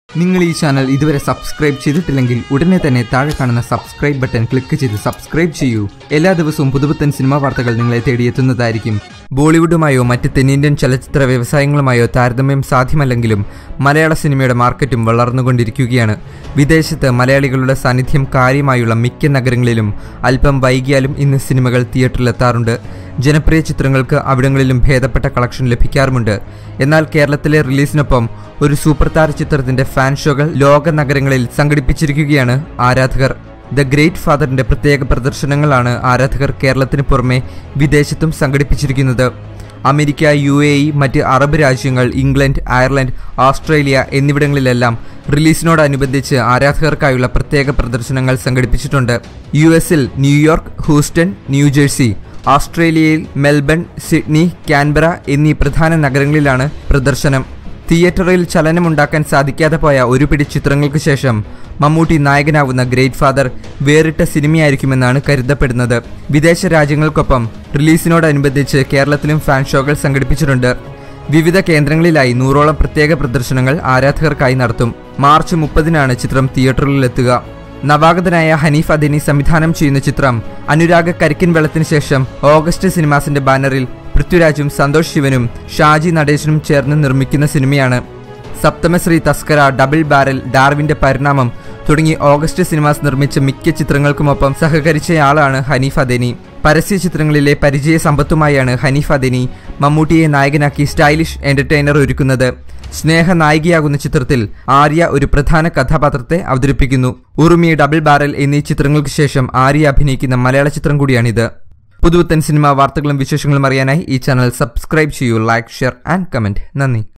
നിങ്ങൾ ഈ ചാനൽ ഇതുവരെ സബ്സ്ക്രൈബ് ചെയ്തിട്ടില്ലെങ്കിൽ ഉടനെ തന്നെ താഴെ കാണുന്ന സബ്സ്ക്രൈബ് ബട്ടൺ ക്ലിക്ക് ചെയ്ത് സബ്സ്ക്രൈബ് ചെയ്യൂ എല്ലാ ദിവസവും പുതുപുത്തൻ സിനിമാ വാർത്തകൾ നിങ്ങളെ തേടിയെത്തുന്നതായിരിക്കും ബോളിവുഡുമായോ മറ്റ് തെന്നിന്ത്യൻ ചലച്ചിത്ര വ്യവസായങ്ങളുമായോ താരതമ്യം സാധ്യമല്ലെങ്കിലും മലയാള സിനിമയുടെ മാർക്കറ്റും വളർന്നുകൊണ്ടിരിക്കുകയാണ് വിദേശത്ത് മലയാളികളുടെ സാന്നിധ്യം കാര്യമായുള്ള മിക്ക നഗരങ്ങളിലും അല്പം വൈകിയാലും ഇന്ന് സിനിമകൾ തിയേറ്ററിലെത്താറുണ്ട് ജനപ്രിയ ചിത്രങ്ങൾക്ക് അവിടങ്ങളിലും ഭേദപ്പെട്ട കളക്ഷൻ ലഭിക്കാറുമുണ്ട് എന്നാൽ കേരളത്തിലെ റിലീസിനൊപ്പം ഒരു സൂപ്പർ താര ചിത്രത്തിന്റെ ഫാൻ ഷോകൾ ലോക നഗരങ്ങളിൽ സംഘടിപ്പിച്ചിരിക്കുകയാണ് ആരാധകർ ദ ഗ്രേറ്റ് ഫാദറിന്റെ പ്രത്യേക പ്രദർശനങ്ങളാണ് ആരാധകർ കേരളത്തിന് പുറമെ വിദേശത്തും സംഘടിപ്പിച്ചിരിക്കുന്നത് അമേരിക്ക യു എ ഇ മറ്റ് അറബ് രാജ്യങ്ങൾ ഇംഗ്ലണ്ട് അയർലൻഡ് ഓസ്ട്രേലിയ എന്നിവിടങ്ങളിലെല്ലാം റിലീസിനോടനുബന്ധിച്ച് ആരാധകർക്കായുള്ള പ്രത്യേക പ്രദർശനങ്ങൾ സംഘടിപ്പിച്ചിട്ടുണ്ട് യു എസിൽ ന്യൂയോർക്ക് ഹൂസ്റ്റൺ ന്യൂജേഴ്സി ഓസ്ട്രേലിയയിൽ മെൽബൺ സിഡ്നി കാൻബറ എന്നീ പ്രധാന നഗരങ്ങളിലാണ് പ്രദർശനം തിയേറ്ററിൽ ചലനമുണ്ടാക്കാൻ സാധിക്കാതെ പോയ ഒരു പിടി ചിത്രങ്ങൾക്ക് ശേഷം മമ്മൂട്ടി നായകനാവുന്ന ഗ്രേറ്റ് ഫാദർ വേറിട്ട സിനിമയായിരിക്കുമെന്നാണ് കരുതപ്പെടുന്നത് വിദേശ രാജ്യങ്ങൾക്കൊപ്പം റിലീസിനോടനുബന്ധിച്ച് കേരളത്തിലും ഫാൻ ഷോകൾ സംഘടിപ്പിച്ചിട്ടുണ്ട് വിവിധ കേന്ദ്രങ്ങളിലായി നൂറോളം പ്രത്യേക പ്രദർശനങ്ങൾ ആരാധകർക്കായി നടത്തും മാർച്ച് മുപ്പതിനാണ് ചിത്രം തിയേറ്ററിലെത്തുക നവാഗതനായ ഹനീഫ് അദിനി സംവിധാനം ചെയ്യുന്ന ചിത്രം അനുരാഗ കരിക്കിൻ വെള്ളത്തിന് ശേഷം ഓഗസ്റ്റ് സിനിമാസിന്റെ ബാനറിൽ പൃഥ്വിരാജും സന്തോഷ് ശിവനും ഷാജി നടേശനും ചേർന്ന് നിർമ്മിക്കുന്ന സിനിമയാണ് സപ്തമശ്രീ തസ്കര ഡബിൾ ബാരൽ ഡാർവിന്റെ പരിണാമം തുടങ്ങി ഓഗസ്റ്റ് സിനിമാസ് നിർമ്മിച്ച മിക്ക ചിത്രങ്ങൾക്കുമൊപ്പം സഹകരിച്ചയാളാണ് ഹനീഫ് അദേനി പരസ്യ ചിത്രങ്ങളിലെ പരിചയ സമ്പത്തുമായാണ് ഹനീഫ് അദേനി മമ്മൂട്ടിയെ നായകനാക്കി സ്റ്റൈലിഷ് എന്റർടൈനർ ഒരുക്കുന്നത് സ്നേഹ നായികയാകുന്ന ചിത്രത്തിൽ ആര്യ ഒരു പ്രധാന കഥാപാത്രത്തെ അവതരിപ്പിക്കുന്നു ഉറുമി ഡബിൾ ബാരൽ എന്നീ ചിത്രങ്ങൾക്ക് ശേഷം ആര്യ അഭിനയിക്കുന്ന മലയാള ചിത്രം കൂടിയാണിത് പുതുപുത്തൻ സിനിമ വാർത്തകളും വിശേഷങ്ങളും അറിയാനായി ഈ ചാനൽ സബ്സ്ക്രൈബ് ചെയ്യൂ ലൈക്ക് ഷെയർ ആൻഡ് കമന്റ് നന്ദി